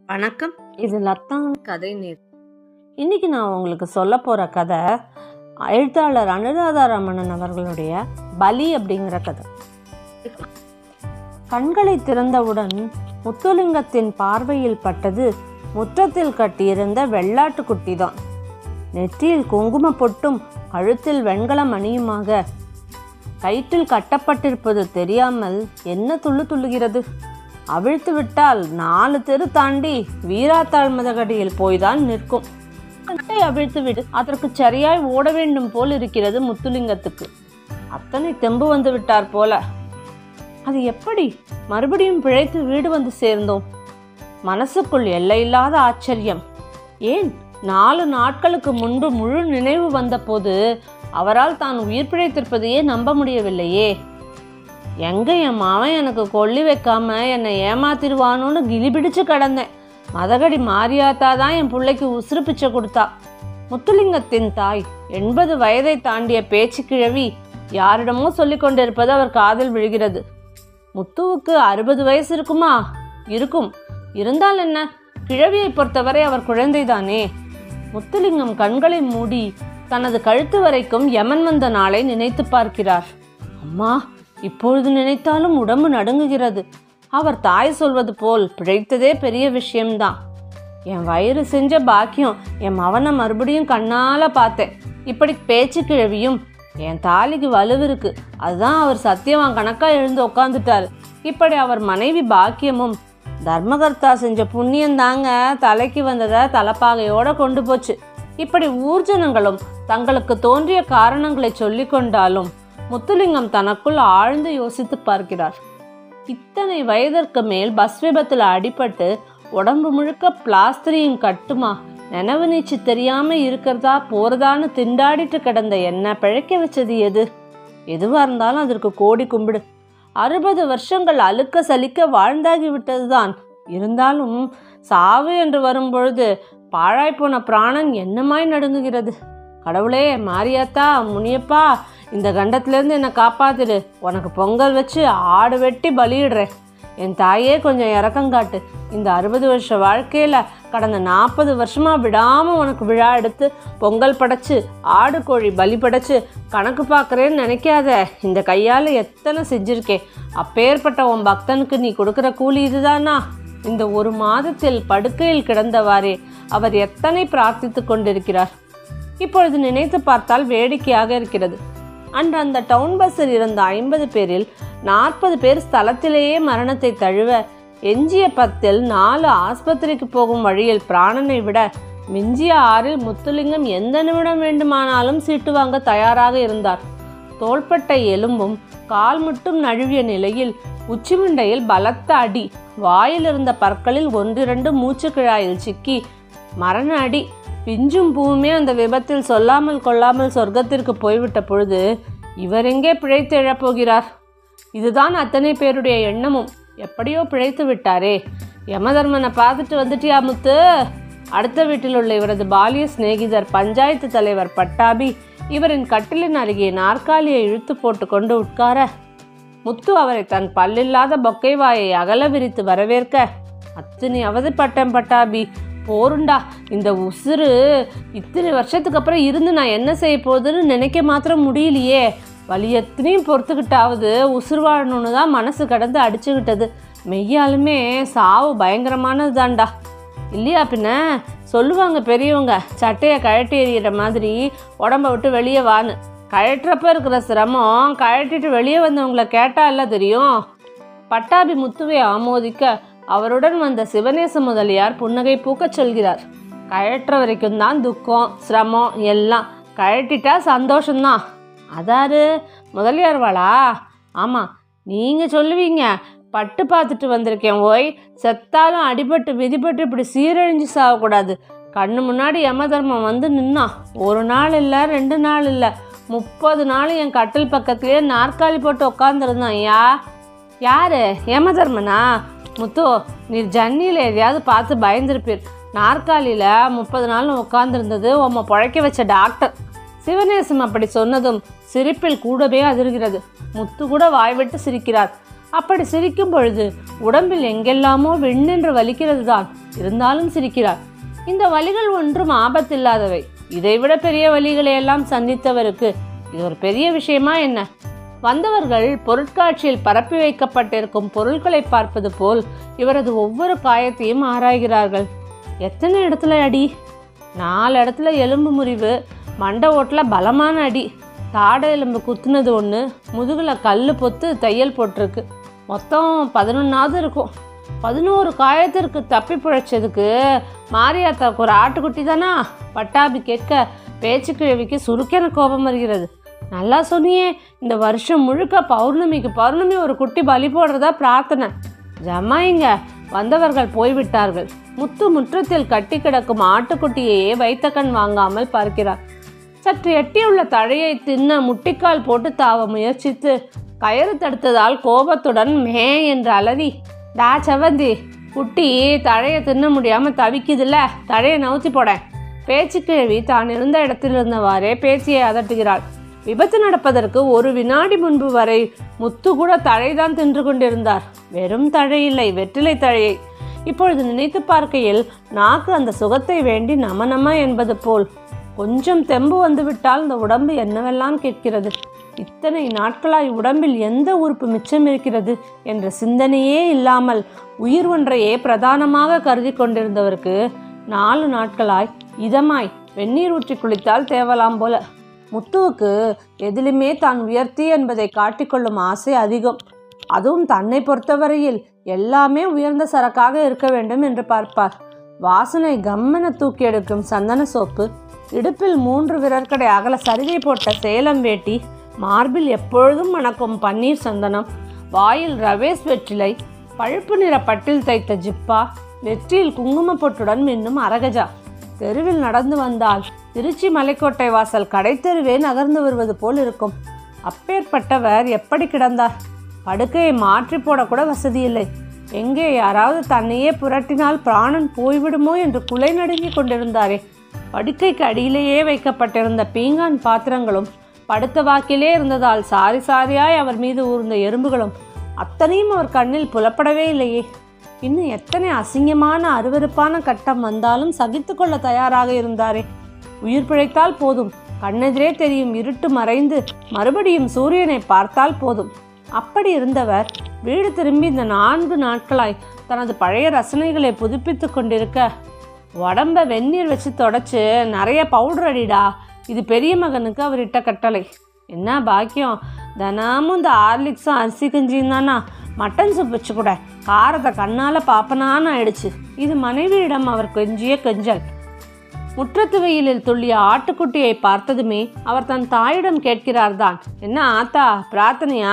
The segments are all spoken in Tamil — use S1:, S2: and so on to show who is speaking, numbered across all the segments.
S1: வணக்கம் இது லத்தான் கதை நீர் இன்னைக்கு நான் உங்களுக்கு சொல்ல போகிற கதை எழுத்தாளர் அனுராதா ரமணன் அவர்களுடைய பலி அப்படிங்கிற கதை கண்களை திறந்தவுடன் முத்துலிங்கத்தின் பார்வையில் பட்டது முற்றத்தில் கட்டியிருந்த வெள்ளாட்டு குட்டிதான் நெற்றியில் குங்கும பொட்டும் கழுத்தில் வெண்கல மணியுமாக கயிற்றில் கட்டப்பட்டிருப்பது தெரியாமல் என்ன துள்ளு துள்ளுகிறது அவிழ்த்து விட்டால் நாலு தெரு தாண்டி வீராத்தாள் மதகடியில் போய்தான் நிற்கும் கட்டை அவிழ்த்து விடு அதற்கு சரியாய் ஓட வேண்டும் போல் இருக்கிறது முத்துலிங்கத்துக்கு அத்தனை தெம்பு வந்து விட்டார் போல அது எப்படி மறுபடியும் பிழைத்து வீடு வந்து சேர்ந்தோம் மனசுக்குள் எல்லையில்லாத ஆச்சரியம் ஏன் நாலு நாட்களுக்கு முன்பு முழு நினைவு வந்தபோது அவரால் தான் உயிர் பிழைத்திருப்பதையே நம்ப முடியவில்லையே எங்க என் மாவன் எனக்கு கொல்லி வைக்காம என்னை ஏமாத்திடுவானோன்னு கிளிபிடிச்சு கிடந்தேன் மதகடி மாரியாத்தா தான் என் பிள்ளைக்கு உசுறு பிச்சை கொடுத்தா முத்துலிங்கத்தின் தாய் எண்பது வயதை தாண்டிய பேச்சு கிழவி யாரிடமோ சொல்லிக் கொண்டிருப்பது அவர் காதில் விழுகிறது முத்துவுக்கு அறுபது வயசு இருக்குமா இருக்கும் இருந்தால் என்ன கிழவியை பொறுத்தவரை அவர் குழந்தைதானே முத்துலிங்கம் கண்களை மூடி தனது கழுத்து வரைக்கும் யமன் வந்த நாளை நினைத்து பார்க்கிறார் அம்மா இப்பொழுது நினைத்தாலும் உடம்பு நடுங்குகிறது அவர் தாய் சொல்வது போல் பிழைத்ததே பெரிய விஷயம்தான் என் வயிறு செஞ்ச பாக்கியம் என் மவனை மறுபடியும் கண்ணால பார்த்தேன் இப்படி பேச்சு கிழவியும் என் தாலிக்கு வலுவிருக்கு அதுதான் அவர் சத்தியவான் கணக்கா எழுந்து உட்காந்துட்டாரு இப்படி அவர் மனைவி பாக்கியமும் தர்மகர்த்தா செஞ்ச புண்ணியம் தாங்க தலைக்கு வந்ததை தலைப்பாகையோட கொண்டு போச்சு இப்படி ஊர்ஜனங்களும் தங்களுக்கு தோன்றிய காரணங்களை சொல்லிக் கொண்டாலும் முத்துலிங்கம் தனக்குள் ஆழ்ந்து யோசித்து பார்க்கிறார் இத்தனை வயதிற்கு மேல் பஸ் விபத்தில் அடிபட்டு உடம்பு முழுக்க பிளாஸ்திரியும் கட்டுமா நினைவு நீச்சு தெரியாம இருக்கிறதா போறதான்னு திண்டாடிட்டு கிடந்த என்ன பிழைக்க வச்சது எது எதுவா இருந்தாலும் அதற்கு கோடி கும்பிடு அறுபது வருஷங்கள் அழுக்க சலிக்க வாழ்ந்தாகி விட்டதுதான் இருந்தாலும் சாவு என்று வரும்பொழுது பாழாய்ப்போன பிராணன் என்னமாய் நடுங்குகிறது கடவுளே மாரியாத்தா முனியப்பா இந்த கண்டத்திலேருந்து என்னை காப்பாத்திடு உனக்கு பொங்கல் வச்சு ஆடு வெட்டி பலியிடுறேன் என் தாயே கொஞ்சம் இறக்கம் காட்டு இந்த அறுபது வருஷ வாழ்க்கையில் கடந்த நாற்பது வருஷமாக விடாமல் உனக்கு விழா எடுத்து பொங்கல் படைச்சு ஆடு கோழி பலி படைச்சு கணக்கு பார்க்குறேன்னு நினைக்காத இந்த கையால் எத்தனை செஞ்சிருக்கேன் அப்பேற்பட்ட உன் பக்தனுக்கு நீ கொடுக்குற கூலி இதுதானா இந்த ஒரு மாதத்தில் படுக்கையில் கிடந்தவாறே அவர் எத்தனை பிரார்த்தித்து கொண்டிருக்கிறார் இப்பொழுது நினைத்து பார்த்தால் வேடிக்கையாக இருக்கிறது அன்று அந்த டவுன் பஸ்ஸில் இருந்த ஐம்பது பேரில் நாற்பது பேர் ஸ்தலத்திலேயே மரணத்தை தழுவ எஞ்சிய பத்தில் நாலு ஆஸ்பத்திரிக்கு போகும் வழியில் பிராணனை விட மிஞ்சிய ஆறில் முத்துலிங்கம் எந்த நிமிடம் வேண்டுமானாலும் சீட்டு வாங்க தயாராக இருந்தார் தோள்பட்டை எலும்பும் கால் மட்டும் நழுவிய நிலையில் உச்சிமண்டையில் பலத்த அடி வாயில் இருந்த பற்களில் ஒன்றிரண்டு மூச்சு கிழாயில் சிக்கி மரண அடி பிஞ்சும் பூவுமே அந்த விபத்தில் சொல்லாமல் கொள்ளாமல் சொர்க்கத்திற்கு போய்விட்ட பொழுது இவர் எங்கே பிழைத்து எழப்போகிறார் இதுதான் அத்தனை பேருடைய எண்ணமும் எப்படியோ பிழைத்து விட்டாரே யமதர்மனை பார்த்துட்டு வந்துட்டியா முத்து அடுத்த வீட்டில் உள்ள இவரது பாலிய சிநேகிதர் பஞ்சாயத்து தலைவர் பட்டாபி இவரின் கட்டிலின் அருகே நாற்காலியை இழுத்து போட்டு கொண்டு உட்கார முத்து அவரை தன் பல்லில்லாத பொக்கை வாயை அகல விரித்து வரவேற்க அத்தனை அவதிப்பட்டேன் பட்டாபி போருண்டா இந்த உசுறு இத்தனை வருஷத்துக்கு அப்புறம் இருந்து நான் என்ன செய்ய போகுதுன்னு நினைக்க மாத்திரம் முடியலையே வலி எத்தனையும் பொறுத்துக்கிட்டாவது உசுறு வாழணும்னு தான் மனசு கடந்து அடிச்சுக்கிட்டது மெய்யாலுமே சாவு பயங்கரமானது தான்டா இல்லையா பின்ன சொல்லுவாங்க பெரியவங்க சட்டையை கழட்டி எறிகிற மாதிரி உடம்ப விட்டு வெளியே வான்னு கழட்டுறப்ப இருக்கிற சிரமம் கழட்டிட்டு வெளியே வந்தவங்கள கேட்டா இல்ல தெரியும் பட்டாபி முத்துவை ஆமோதிக்க அவருடன் வந்த சிவநேச முதலியார் புன்னகை பூக்கச் சொல்கிறார் கழட்டுற வரைக்கும் தான் துக்கம் சிரமம் எல்லாம் கழட்டிட்டா சந்தோஷம்தான் அதாரு முதலியார் வாளா ஆமாம் நீங்கள் சொல்லுவீங்க பட்டு பார்த்துட்டு வந்திருக்கேன் ஓய் செத்தாலும் அடிபட்டு விதிப்பட்டு இப்படி சீரழிஞ்சு சாகக்கூடாது கண்ணு முன்னாடி யம தர்மம் வந்து நின்னான் ஒரு நாள் இல்லை ரெண்டு நாள் இல்லை முப்பது நாள் என் கட்டில் பக்கத்துலேயே நாற்காலி போட்டு உட்காந்துருந்தான் யா யாரு யமதர்மனா முத்து நீர் ஜன்னியில் எதையாவது பார்த்து பயந்துருப்பீர் நாற்காலியில் முப்பது நாள் உட்காந்துருந்தது உம்மை பழைக்க வச்ச டாக்டர் சிவநேசம் அப்படி சொன்னதும் சிரிப்பில் கூடவே அதிர்கிறது முத்து கூட வாய் விட்டு சிரிக்கிறார் அப்படி சிரிக்கும் பொழுது உடம்பில் எங்கெல்லாமோ வெண்ணென்று வலிக்கிறது தான் இருந்தாலும் சிரிக்கிறார் இந்த வலிகள் ஒன்றும் ஆபத்தில்லாதவை இதைவிட பெரிய வலிகளை எல்லாம் சந்தித்தவருக்கு இது ஒரு பெரிய விஷயமா என்ன வந்தவர்கள் பொருட்காட்சியில் பரப்பி வைக்கப்பட்டிருக்கும் பொருட்களை பார்ப்பது போல் இவரது ஒவ்வொரு காயத்தையும் ஆராய்கிறார்கள் எத்தனை இடத்துல அடி நாலு இடத்துல எலும்பு முறிவு மண்டை ஓட்டில் பலமான அடி தாடை எலும்பு குத்துனது ஒன்று முதுகில் கல் பொத்து தையல் போட்டிருக்கு மொத்தம் பதினொன்றாவது இருக்கும் பதினோரு காயத்திற்கு தப்பி பிழைச்சதுக்கு மாரியாத்தாவுக்கு ஒரு ஆட்டுக்குட்டி தானா பட்டாபி கேட்க பேச்சு கிழவிக்கு சுருக்கென கோபம் வருகிறது நல்லா சொன்னியே இந்த வருஷம் முழுக்க பௌர்ணமிக்கு பௌர்ணமி ஒரு குட்டி பலி போடுறதா பிரார்த்தனை ஜமாயிங்க வந்தவர்கள் போய்விட்டார்கள் முத்து முற்றத்தில் கட்டி கிடக்கும் ஆட்டுக்குட்டியையே வைத்த கண் வாங்காமல் பார்க்கிறார் சற்று எட்டியுள்ள தழையை தின்ன முட்டிக்கால் போட்டு தாவ முயற்சித்து கயிறு தடுத்ததால் கோபத்துடன் மே என்று அலறி டா செவந்தி குட்டி தழையை தின்ன முடியாம தவிக்குதுல்ல தழையை நவுத்தி போடேன் பேச்சு கிழவி தான் இருந்த இடத்தில் இருந்தவாறே பேச்சியை அதட்டுகிறாள் விபத்து நடப்பதற்கு ஒரு வினாடி முன்பு வரை முத்து கூட தழைதான் தின்று கொண்டிருந்தார் வெறும் தழை இல்லை வெற்றிலை தழையை இப்பொழுது நினைத்து பார்க்கையில் நாக்கு அந்த சுகத்தை வேண்டி நம நம என்பது போல் கொஞ்சம் தெம்பு வந்துவிட்டால் இந்த உடம்பு என்னவெல்லாம் கேட்கிறது இத்தனை நாட்களாய் உடம்பில் எந்த உறுப்பு மிச்சம் இருக்கிறது என்ற சிந்தனையே இல்லாமல் உயிர் ஒன்றையே பிரதானமாக கருதி கொண்டிருந்தவருக்கு நாலு நாட்களாய் இதமாய் வெந்நீர் ஊற்றி குளித்தால் தேவலாம் போல முத்துவுக்கு எதிலுமே தான் உயர்த்தி என்பதை காட்டிக்கொள்ளும் ஆசை அதிகம் அதுவும் தன்னை பொறுத்தவரையில் எல்லாமே உயர்ந்த சரக்காக இருக்க வேண்டும் என்று பார்ப்பார் வாசனை கம்மென தூக்கி எடுக்கும் சந்தன சோப்பு இடுப்பில் மூன்று விரற்கடை அகல சரிகை போட்ட சேலம் வேட்டி மார்பில் எப்பொழுதும் மணக்கும் பன்னீர் சந்தனம் வாயில் ரவேஸ் வெற்றிலை பழுப்பு நிற பட்டில் தைத்த ஜிப்பா நெற்றியில் குங்கும பொட்டுடன் மின்னும் அரகஜா தெருவில் நடந்து வந்தால் திருச்சி மலைக்கோட்டை வாசல் கடைத்தெருவே நகர்ந்து வருவது போல் இருக்கும் அப்பேற்பட்டவர் எப்படி கிடந்தார் படுக்கையை மாற்றி போடக்கூட வசதி இல்லை எங்கே யாராவது தன்னையே புரட்டினால் பிராணன் போய்விடுமோ என்று குலை நடுங்கிக் கொண்டிருந்தாரே படுக்கைக்கு அடியிலேயே வைக்கப்பட்டிருந்த பீங்கான் பாத்திரங்களும் படுத்த வாக்கிலே இருந்ததால் சாரி சாரியாய் அவர் மீது ஊர்ந்த எறும்புகளும் அத்தனையும் அவர் கண்ணில் புலப்படவே இல்லையே இன்னும் எத்தனை அசிங்கமான அருவருப்பான கட்டம் வந்தாலும் சகித்துக்கொள்ள தயாராக இருந்தாரே உயிர் பிழைத்தால் போதும் கண்ணெதிரே தெரியும் இருட்டு மறைந்து மறுபடியும் சூரியனை பார்த்தால் போதும் அப்படி இருந்தவர் வீடு திரும்பி இந்த நான்கு நாட்களாய் தனது பழைய ரசனைகளை புதுப்பித்து கொண்டிருக்க உடம்ப வெந்நீர் வச்சு தொடச்சு நிறைய பவுடர் அடிடா இது பெரிய மகனுக்கு அவர் இட்ட கட்டளை என்ன பாக்கியம் தினமும் இந்த ஹார்லிக்ஸும் அரிசி கஞ்சியும் தானா மட்டன் சூப் வச்சு கூட காரத்தை கண்ணால் பாப்பனான்னு ஆயிடுச்சு இது மனைவியிடம் அவர் கெஞ்சிய கெஞ்சல் முற்றத்து வெயிலில் துள்ளிய ஆட்டுக்குட்டியை பார்த்ததுமே அவர் தன் தாயிடம் கேட்கிறார்தான் என்ன ஆத்தா பிரார்த்தனையா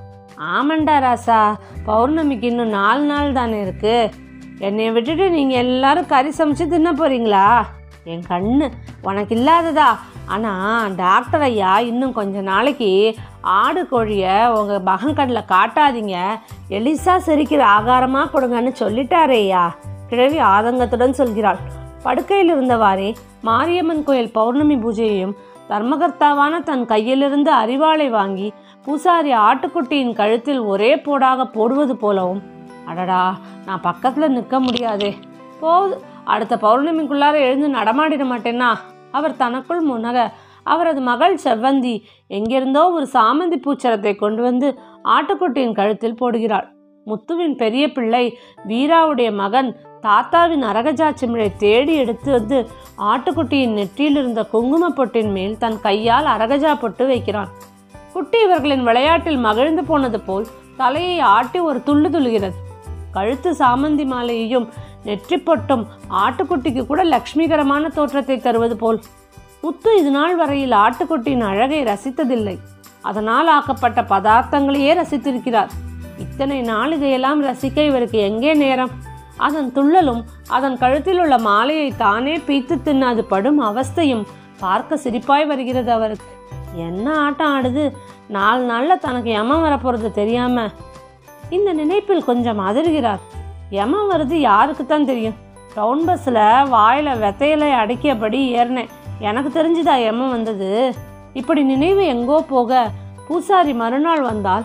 S1: ஆமண்டா ராசா பௌர்ணமிக்கு இன்னும் நாலு நாள் தானே இருக்கு என்னை விட்டுட்டு நீங்கள் எல்லாரும் கறி சமைச்சு தின்ன போறீங்களா என் கண்ணு உனக்கு இல்லாததா ஆனால் டாக்டர் ஐயா இன்னும் கொஞ்ச நாளைக்கு ஆடு கோழியை உங்கள் மகன்கண்ணில் காட்டாதீங்க எலிசா செரிக்கிற ஆகாரமாக கொடுங்கன்னு சொல்லிட்டாரேயா கிழவி ஆதங்கத்துடன் சொல்கிறாள் படுக்கையில் இருந்தவாறே மாரியம்மன் கோயில் பௌர்ணமி பூஜையையும் தர்மகர்த்தாவான தன் கையிலிருந்து அரிவாளை வாங்கி பூசாரி ஆட்டுக்குட்டியின் கழுத்தில் ஒரே போடாக போடுவது போலவும் அடடா நான் பக்கத்தில் நிற்க முடியாதே போகுது அடுத்த பௌர்ணமிக்குள்ளார எழுந்து நடமாடிட மாட்டேன்னா அவர் தனக்குள் முன்னக அவரது மகள் செவ்வந்தி எங்கிருந்தோ ஒரு சாமந்தி பூச்சரத்தை கொண்டு வந்து ஆட்டுக்குட்டியின் கழுத்தில் போடுகிறாள் முத்துவின் பெரிய பிள்ளை வீராவுடைய மகன் தாத்தாவின் அரகஜா சிமிழை தேடி எடுத்து வந்து ஆட்டுக்குட்டியின் நெற்றியில் இருந்த குங்கும பொட்டின் மேல் தன் கையால் அரகஜா பொட்டு வைக்கிறான் குட்டி இவர்களின் விளையாட்டில் மகிழ்ந்து போனது போல் தலையை ஆட்டி ஒரு துள்ளு துள்ளுகிறது கழுத்து சாமந்தி மாலையையும் நெற்றி பொட்டும் ஆட்டுக்குட்டிக்கு கூட லக்ஷ்மிகரமான தோற்றத்தை தருவது போல் முத்து இது நாள் வரையில் ஆட்டுக்குட்டியின் அழகை ரசித்ததில்லை அதனால் ஆக்கப்பட்ட பதார்த்தங்களையே ரசித்திருக்கிறார் இத்தனை நாள் இதையெல்லாம் ரசிக்க இவருக்கு எங்கே நேரம் அதன் துள்ளலும் அதன் கழுத்தில் உள்ள மாலையை தானே பீத்து தின்னாது படும் அவஸ்தையும் பார்க்க சிரிப்பாய் வருகிறது அவருக்கு என்ன ஆட்டம் ஆடுது நாலு நாளில் தனக்கு யமம் வரப்போகிறது தெரியாம இந்த நினைப்பில் கொஞ்சம் அதிர்கிறார் யமம் வருது யாருக்கு தான் தெரியும் டவுன் பஸ்ஸில் வாயில் வெத்தையில அடக்கியபடி ஏறினேன் எனக்கு தெரிஞ்சுதா யமம் வந்தது இப்படி நினைவு எங்கோ போக பூசாரி மறுநாள் வந்தால்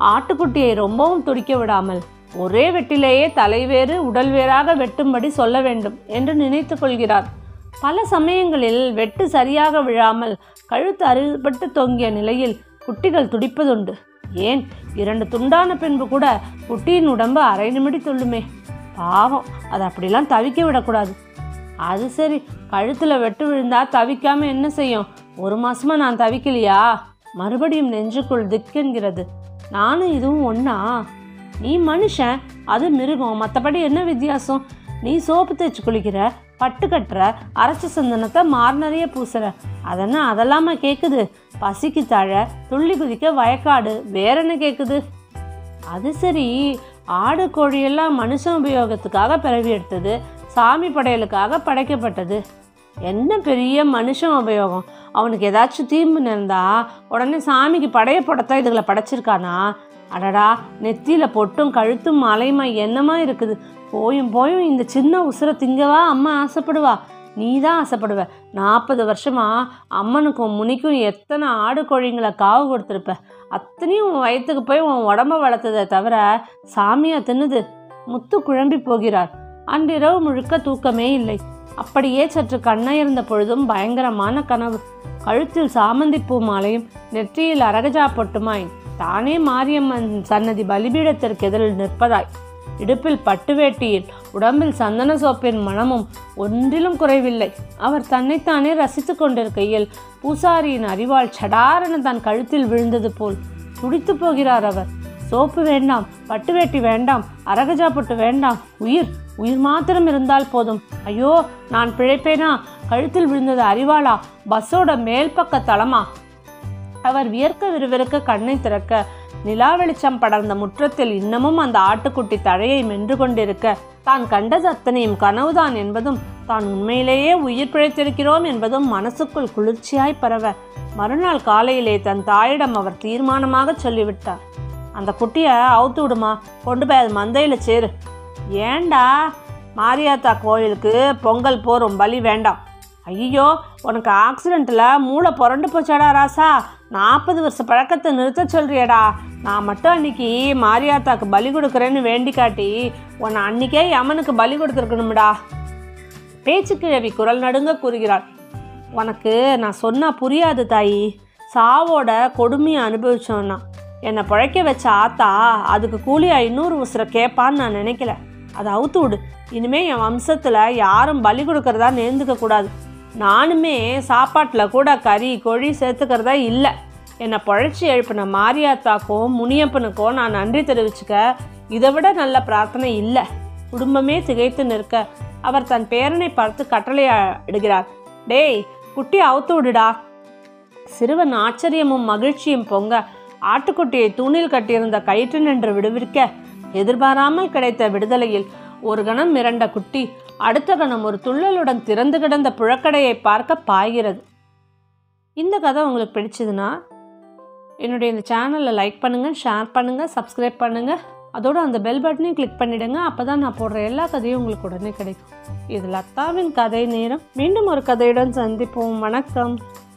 S1: ஆட்டுக்குட்டியை ரொம்பவும் துடிக்க விடாமல் ஒரே வெட்டிலேயே தலைவேறு உடல் வேறாக வெட்டும்படி சொல்ல வேண்டும் என்று நினைத்து கொள்கிறார் பல சமயங்களில் வெட்டு சரியாக விழாமல் கழுத்து அறுபட்டு தொங்கிய நிலையில் குட்டிகள் துடிப்பதுண்டு ஏன் இரண்டு துண்டான பின்பு கூட குட்டியின் உடம்பு அரை நிமிடி துள்ளுமே பாவம் அது அப்படிலாம் தவிக்க விடக்கூடாது அது சரி கழுத்தில் வெட்டு விழுந்தா தவிக்காம என்ன செய்யும் ஒரு மாசமா நான் தவிக்கலையா மறுபடியும் நெஞ்சுக்குள் திக்கென்கிறது நானும் இதுவும் ஒண்ணா நீ மனுஷன் அது மிருகம் மற்றபடி என்ன வித்தியாசம் நீ சோப்பு தேய்ச்சி குளிக்கிற பட்டு கட்டுற அரைச்ச சந்தனத்தை மார் நிறைய பூசுற அதென்ன அதெல்லாமா கேட்குது பசிக்கு தழ துள்ளி குதிக்க வயக்காடு வேற என்ன கேட்குது அது சரி ஆடு கோழியெல்லாம் மனுஷன் உபயோகத்துக்காக பிறவி எடுத்தது சாமி படையலுக்காக படைக்கப்பட்டது என்ன பெரிய மனுஷன் உபயோகம் அவனுக்கு ஏதாச்சும் தீம்பு நேர்ந்தா உடனே சாமிக்கு படைய போடத்தான் இதுகளை படைச்சிருக்கானா அடடா நெத்தியில பொட்டும் கழுத்தும் மலையுமா என்னமா இருக்குது போயும் போயும் இந்த சின்ன உசுரை திங்கவா அம்மா ஆசைப்படுவா நீ தான் ஆசைப்படுவ நாற்பது வருஷமா அம்மனுக்கும் முனிக்கும் எத்தனை ஆடு கோழிங்களை காவு கொடுத்துருப்ப அத்தனையும் உன் வயிற்றுக்கு போய் உன் உடம்ப வளர்த்ததை தவிர சாமியா தின்னுது முத்து குழம்பி போகிறார் அன்றிரவு முழுக்க தூக்கமே இல்லை அப்படியே சற்று கண்ணயர்ந்த பொழுதும் பயங்கரமான கனவு கழுத்தில் சாமந்தி பூ மாலையும் நெற்றியில் அரகஜா பொட்டுமாய் தானே மாரியம்மன் சன்னதி பலிபீடத்திற்கு எதிரில் நிற்பதாய் இடுப்பில் பட்டு வேட்டியில் உடம்பில் சந்தன சோப்பின் மனமும் ஒன்றிலும் குறைவில்லை அவர் தன்னைத்தானே ரசித்து கொண்டிருக்கையில் பூசாரியின் அறிவால் சடாரென தன் கழுத்தில் விழுந்தது போல் துடித்து போகிறார் அவர் சோப்பு வேண்டாம் பட்டு வேட்டி வேண்டாம் அரகஜா பொட்டு வேண்டாம் உயிர் உயிர் மாத்திரம் இருந்தால் போதும் ஐயோ நான் பிழைப்பேனா கழுத்தில் விழுந்தது அறிவாளா பஸ்ஸோட மேல் பக்க தளமா அவர் வியர்க்க விறுவிறுக்க கண்ணை திறக்க நிலா வெளிச்சம் படர்ந்த முற்றத்தில் இன்னமும் அந்த ஆட்டுக்குட்டி தழையை மென்று கொண்டிருக்க தான் கண்டது அத்தனையும் கனவுதான் என்பதும் தான் உண்மையிலேயே உயிர் பிழைத்திருக்கிறோம் என்பதும் மனசுக்குள் குளிர்ச்சியாய் பரவ மறுநாள் காலையிலே தன் தாயிடம் அவர் தீர்மானமாக சொல்லிவிட்டார் அந்த குட்டியை அவுத்து விடுமா கொண்டு போய் அது மந்தையில் சேரு ஏண்டா மாரியாத்தா கோயிலுக்கு பொங்கல் போரும் பலி வேண்டாம் ஐயோ உனக்கு ஆக்சிடெண்ட்டில் மூளை புரண்டு போச்சாடா ராசா நாற்பது வருஷ பழக்கத்தை நிறுத்த சொல்றியடா நான் மட்டும் அன்னைக்கு மாரியாத்தாக்கு பலி கொடுக்குறேன்னு வேண்டி காட்டி உன்னை அன்னைக்கே யமனுக்கு பலி கொடுத்துருக்கணும்டா பேச்சு கிழவி குரல் நடுங்க கூறுகிறாள் உனக்கு நான் சொன்னா புரியாது தாயி சாவோட கொடுமையை அனுபவிச்சோன்னா என்னை பிழைக்க வச்ச ஆத்தா அதுக்கு கூலியா இன்னொரு உசுரை கேட்பான்னு நான் நினைக்கல அதை அவுத்து விடு இனிமே என் வம்சத்தில் யாரும் பலி கொடுக்கறதா நேர்ந்துக்க கூடாது நானுமே சாப்பாட்டில் கூட கறி கோழி சேர்த்துக்கிறதா இல்லை என்னை பழச்சி எழுப்பின மாரியாத்தாக்கும் முனியப்பனுக்கும் நான் நன்றி தெரிவிச்சுக்க இதை விட நல்ல பிரார்த்தனை இல்லை குடும்பமே திகைத்து நிற்க அவர் தன் பேரனை பார்த்து கட்டளை இடுகிறார் டேய் குட்டி அவுத்து விடுடா சிறுவன் ஆச்சரியமும் மகிழ்ச்சியும் பொங்க ஆட்டுக்குட்டியை தூணில் கட்டியிருந்த கயிற்று நின்று விடுவிக்க எதிர்பாராமல் கிடைத்த விடுதலையில் ஒரு கணம் மிரண்ட குட்டி அடுத்த கணம் ஒரு துள்ளலுடன் திறந்து கிடந்த புழக்கடையை பார்க்க பாய்கிறது இந்த கதை உங்களுக்கு பிடிச்சதுன்னா என்னுடைய இந்த சேனலை லைக் பண்ணுங்கள் ஷேர் பண்ணுங்கள் சப்ஸ்கிரைப் பண்ணுங்கள் அதோட அந்த பெல் பட்டனையும் கிளிக் பண்ணிவிடுங்க அப்போ தான் நான் போடுற எல்லா கதையும் உங்களுக்கு உடனே கிடைக்கும் இது லத்தாவின் கதை நேரம் மீண்டும் ஒரு கதையுடன் சந்திப்போம் வணக்கம்